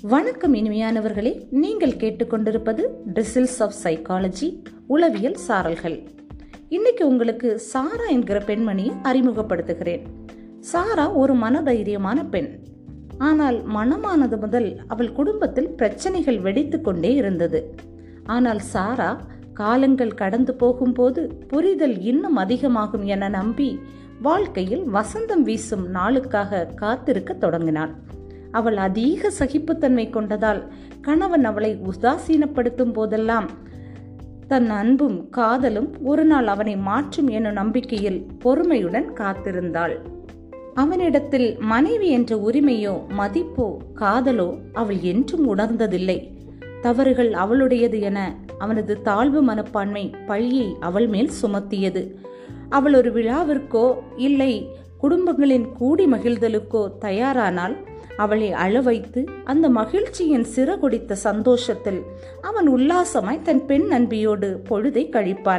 வணக்கம் இனிமையானவர்களே நீங்கள் கேட்டுக்கொண்டிருப்பது ட்ரிசில்ஸ் ஆஃப் சைக்காலஜி உளவியல் சாரல்கள் இன்னைக்கு உங்களுக்கு சாரா என்கிற பெண்மணியை அறிமுகப்படுத்துகிறேன் சாரா ஒரு மனதைரியமான பெண் ஆனால் மனமானது முதல் அவள் குடும்பத்தில் பிரச்சனைகள் வெடித்து கொண்டே இருந்தது ஆனால் சாரா காலங்கள் கடந்து போகும்போது புரிதல் இன்னும் அதிகமாகும் என நம்பி வாழ்க்கையில் வசந்தம் வீசும் நாளுக்காக காத்திருக்க தொடங்கினாள் அவள் அதிக சகிப்புத்தன்மை கொண்டதால் கணவன் அவளை உதாசீனப்படுத்தும் போதெல்லாம் தன் அன்பும் காதலும் ஒரு நாள் அவனை மாற்றும் எனும் நம்பிக்கையில் பொறுமையுடன் காத்திருந்தாள் அவனிடத்தில் மனைவி என்ற உரிமையோ மதிப்போ காதலோ அவள் என்றும் உணர்ந்ததில்லை தவறுகள் அவளுடையது என அவனது தாழ்வு மனப்பான்மை பழியை அவள் மேல் சுமத்தியது அவள் ஒரு விழாவிற்கோ இல்லை குடும்பங்களின் கூடி மகிழ்தலுக்கோ தயாரானால் அவளை அழ வைத்து அந்த மகிழ்ச்சியின் சிறகுடித்த சந்தோஷத்தில் அவன் உல்லாசமாய் தன் பெண் நண்பியோடு பொழுதை கழிப்பான்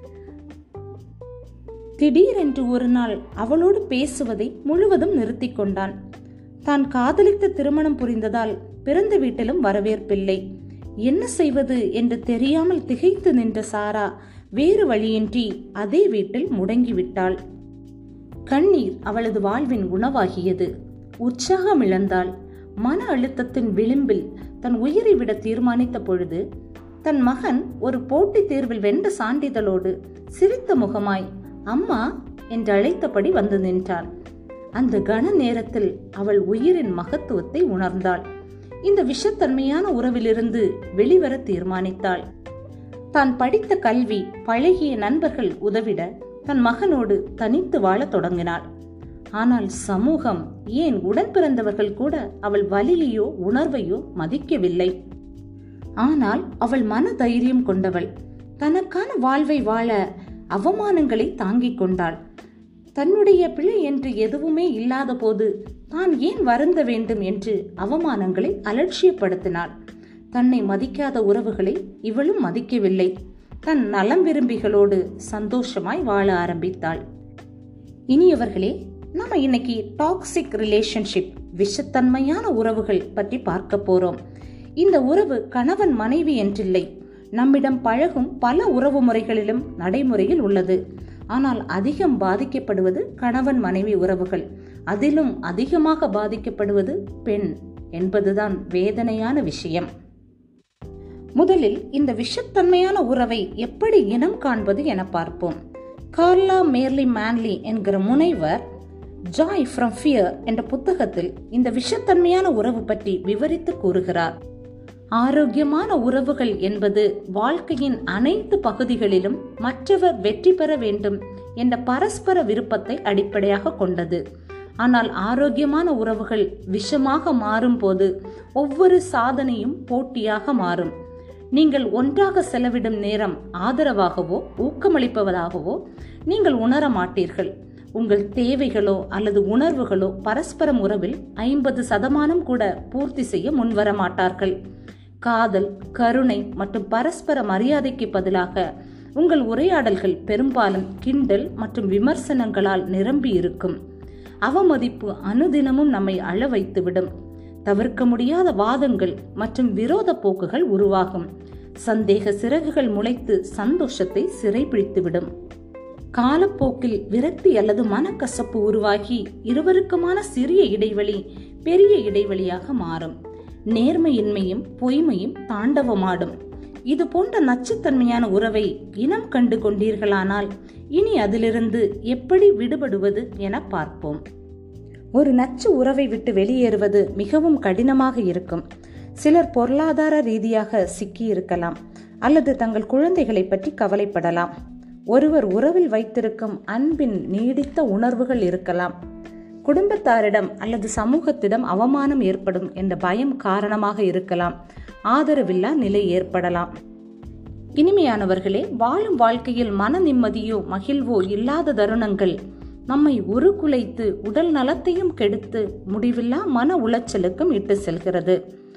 திடீரென்று ஒரு நாள் அவளோடு பேசுவதை முழுவதும் நிறுத்தி கொண்டான் தான் காதலித்து திருமணம் புரிந்ததால் பிறந்த வீட்டிலும் வரவேற்பில்லை என்ன செய்வது என்று தெரியாமல் திகைத்து நின்ற சாரா வேறு வழியின்றி அதே வீட்டில் முடங்கிவிட்டாள் கண்ணீர் அவளது வாழ்வின் உணவாகியது உற்சாகம் இழந்தாள் மன அழுத்தத்தின் விளிம்பில் தன் உயிரை விட தீர்மானித்த பொழுது தன் மகன் ஒரு போட்டித் தேர்வில் வென்ற சான்றிதழோடு சிரித்த முகமாய் அம்மா என்று அழைத்தபடி வந்து நின்றான் அந்த கன நேரத்தில் அவள் உயிரின் மகத்துவத்தை உணர்ந்தாள் இந்த விஷத்தன்மையான உறவிலிருந்து வெளிவர தீர்மானித்தாள் தான் படித்த கல்வி பழகிய நண்பர்கள் உதவிட தன் மகனோடு தனித்து வாழத் தொடங்கினாள் ஆனால் சமூகம் ஏன் உடன் பிறந்தவர்கள் கூட அவள் வலியையோ உணர்வையோ மதிக்கவில்லை ஆனால் அவள் மன தைரியம் கொண்டவள் தனக்கான வாழ்வை வாழ அவமானங்களை தாங்கிக் கொண்டாள் தன்னுடைய பிழை என்று எதுவுமே இல்லாத போது தான் ஏன் வருந்த வேண்டும் என்று அவமானங்களை அலட்சியப்படுத்தினாள் தன்னை மதிக்காத உறவுகளை இவளும் மதிக்கவில்லை தன் நலம் விரும்பிகளோடு சந்தோஷமாய் வாழ ஆரம்பித்தாள் இனியவர்களே நம்ம இன்னைக்கு டாக்ஸிக் ரிலேஷன்ஷிப் விஷத்தன்மையான உறவுகள் பற்றி பார்க்க போறோம் இந்த உறவு கணவன் மனைவி என்றில்லை நம்மிடம் பழகும் பல உறவு முறைகளிலும் நடைமுறையில் உள்ளது ஆனால் அதிகம் பாதிக்கப்படுவது கணவன் மனைவி உறவுகள் அதிலும் அதிகமாக பாதிக்கப்படுவது பெண் என்பதுதான் வேதனையான விஷயம் முதலில் இந்த விஷத்தன்மையான உறவை எப்படி இனம் காண்பது என பார்ப்போம் கார்லா மேர்லி மேன்லி என்கிற முனைவர் ஜாய் ஃப்ரம் ஃபியர் என்ற புத்தகத்தில் இந்த விஷத்தன்மையான உறவு பற்றி விவரித்து கூறுகிறார் ஆரோக்கியமான உறவுகள் என்பது வாழ்க்கையின் அனைத்து பகுதிகளிலும் மற்றவர் வெற்றி பெற வேண்டும் என்ற பரஸ்பர விருப்பத்தை அடிப்படையாக கொண்டது ஆனால் ஆரோக்கியமான உறவுகள் விஷமாக மாறும் போது ஒவ்வொரு சாதனையும் போட்டியாக மாறும் நீங்கள் ஒன்றாக செலவிடும் நேரம் ஆதரவாகவோ ஊக்கமளிப்பதாகவோ நீங்கள் உணர மாட்டீர்கள் உங்கள் தேவைகளோ அல்லது உணர்வுகளோ பரஸ்பரம் உறவில் ஐம்பது சதமானம் கூட பூர்த்தி செய்ய முன்வர மாட்டார்கள் காதல் கருணை மற்றும் பரஸ்பர மரியாதைக்கு பதிலாக உங்கள் உரையாடல்கள் பெரும்பாலும் கிண்டல் மற்றும் விமர்சனங்களால் நிரம்பி இருக்கும் அவமதிப்பு அனுதினமும் நம்மை அழ வைத்துவிடும் தவிர்க்க முடியாத வாதங்கள் மற்றும் விரோத போக்குகள் உருவாகும் சந்தேக சிறகுகள் முளைத்து சந்தோஷத்தை சிறைபிடித்துவிடும் காலப்போக்கில் விரக்தி அல்லது மனக்கசப்பு உருவாகி இருவருக்குமான சிறிய இடைவெளி பெரிய இடைவெளியாக மாறும் நேர்மையின்மையும் பொய்மையும் தாண்டவமாடும் இது போன்ற நச்சுத்தன்மையான உறவை இனம் கண்டு கொண்டீர்களானால் இனி அதிலிருந்து எப்படி விடுபடுவது என பார்ப்போம் ஒரு நச்சு உறவை விட்டு வெளியேறுவது மிகவும் கடினமாக இருக்கும் சிலர் பொருளாதார ரீதியாக சிக்கியிருக்கலாம் அல்லது தங்கள் குழந்தைகளை பற்றி கவலைப்படலாம் ஒருவர் உறவில் வைத்திருக்கும் அன்பின் நீடித்த உணர்வுகள் இருக்கலாம் குடும்பத்தாரிடம் அல்லது சமூகத்திடம் அவமானம் ஏற்படும் என்ற பயம் காரணமாக இருக்கலாம் ஆதரவில்லா நிலை ஏற்படலாம் இனிமையானவர்களே வாழும் வாழ்க்கையில் மன நிம்மதியோ மகிழ்வோ இல்லாத தருணங்கள் நம்மை உருகுலைத்து உடல் நலத்தையும் கெடுத்து முடிவில்லா மன உளைச்சலுக்கும் இட்டு செல்கிறது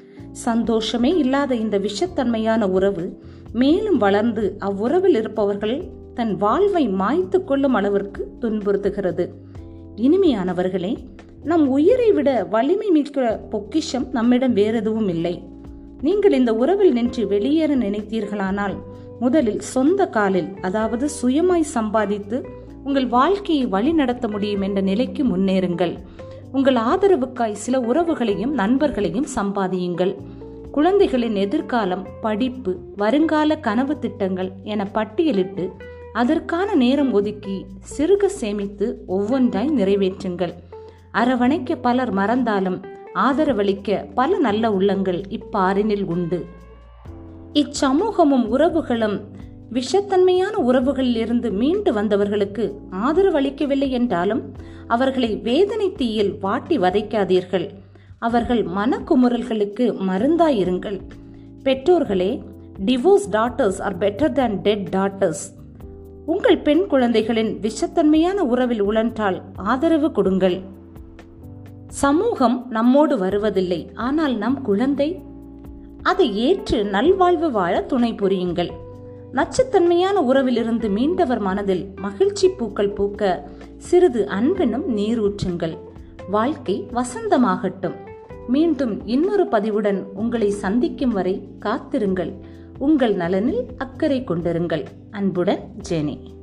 சந்தோஷமே இல்லாத இந்த விஷத்தன்மையான உறவு மேலும் வளர்ந்து அவ்வுறவில் இருப்பவர்கள் தன் வாழ்வை மாய்த்து கொள்ளும் அளவிற்கு துன்புறுத்துகிறது இனிமையானவர்களே நம் உயிரை விட வலிமை மிக்க பொக்கிஷம் நம்மிடம் வேறெதுவும் இல்லை நீங்கள் இந்த உறவில் நின்று வெளியேற நினைத்தீர்களானால் முதலில் சொந்த காலில் அதாவது சுயமாய் சம்பாதித்து உங்கள் வாழ்க்கையை வழி நடத்த முடியும் என்ற நிலைக்கு முன்னேறுங்கள் உங்கள் ஆதரவுக்காய் சில உறவுகளையும் நண்பர்களையும் சம்பாதியுங்கள் குழந்தைகளின் எதிர்காலம் படிப்பு வருங்கால கனவு திட்டங்கள் என பட்டியலிட்டு அதற்கான நேரம் ஒதுக்கி சிறுக சேமித்து ஒவ்வொன்றாய் நிறைவேற்றுங்கள் அரவணைக்க பலர் மறந்தாலும் ஆதரவளிக்க பல நல்ல உள்ளங்கள் இப்பாரினில் உண்டு இச்சமூகமும் உறவுகளும் விஷத்தன்மையான உறவுகளில் இருந்து மீண்டு வந்தவர்களுக்கு ஆதரவளிக்கவில்லை என்றாலும் அவர்களை வேதனை தீயில் வாட்டி வதைக்காதீர்கள் அவர்கள் மனக்குமுறல்களுக்கு மருந்தாயிருங்கள் பெற்றோர்களே divorced daughters are better than dead daughters உங்கள் பெண் குழந்தைகளின் விஷத்தன்மையான உறவில் உழன்றால் ஆதரவு கொடுங்கள் சமூகம் நம்மோடு வருவதில்லை ஆனால் நம் குழந்தை அதை ஏற்று நல்வாழ்வு வாழ துணை புரியுங்கள் நச்சுத்தன்மையான உறவிலிருந்து மீண்டவர் மனதில் மகிழ்ச்சி பூக்கள் பூக்க சிறிது அன்பெனும் நீரூற்றுங்கள் வாழ்க்கை வசந்தமாகட்டும் மீண்டும் இன்னொரு பதிவுடன் உங்களை சந்திக்கும் வரை காத்திருங்கள் உங்கள் நலனில் அக்கறை கொண்டிருங்கள் அன்புடன் ஜெனி